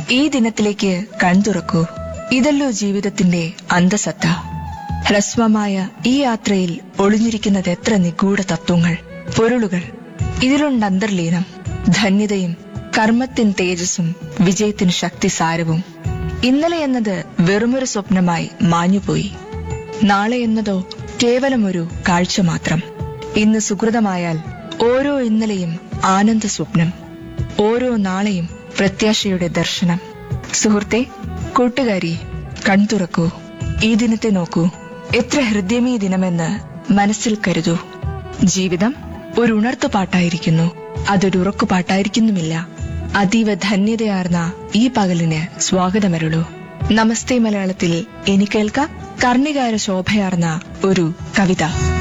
ഈ ദിനത്തിലേക്ക് കൺതുറക്കൂ ഇതല്ലോ ജീവിതത്തിന്റെ അന്തസത്ത ഹ്രസ്വമായ ഈ യാത്രയിൽ ഒളിഞ്ഞിരിക്കുന്നത് എത്ര നിഗൂഢ തത്വങ്ങൾ പൊരുളുകൾ ഇതിലുണ്ട് അന്തർലീനം ധന്യതയും കർമ്മത്തിൻ തേജസ്സും വിജയത്തിന് ശക്തി സാരവും ഇന്നലെ എന്നത് വെറുമൊരു സ്വപ്നമായി മാഞ്ഞുപോയി നാളെ എന്നതോ കേവലം ഒരു കാഴ്ച മാത്രം ഇന്ന് സുഹൃതമായാൽ ഓരോ ഇന്നലെയും ആനന്ദ സ്വപ്നം ഓരോ നാളെയും പ്രത്യാശയുടെ ദർശനം സുഹൃത്തെ കൂട്ടുകാരി കൺതുറക്കൂ ഈ ദിനത്തെ നോക്കൂ എത്ര ഹൃദ്യമീ ദിനമെന്ന് മനസ്സിൽ കരുതൂ ജീവിതം ഒരു ഉണർത്തുപാട്ടായിരിക്കുന്നു അതൊരു ഉറക്കുപാട്ടായിരിക്കുന്നുമില്ല അതീവ ധന്യതയാർന്ന ഈ പകലിന് സ്വാഗതമരുളൂ നമസ്തേ മലയാളത്തിൽ ഇനി കേൾക്കാം കർണികാര ശോഭയാർന്ന ഒരു കവിത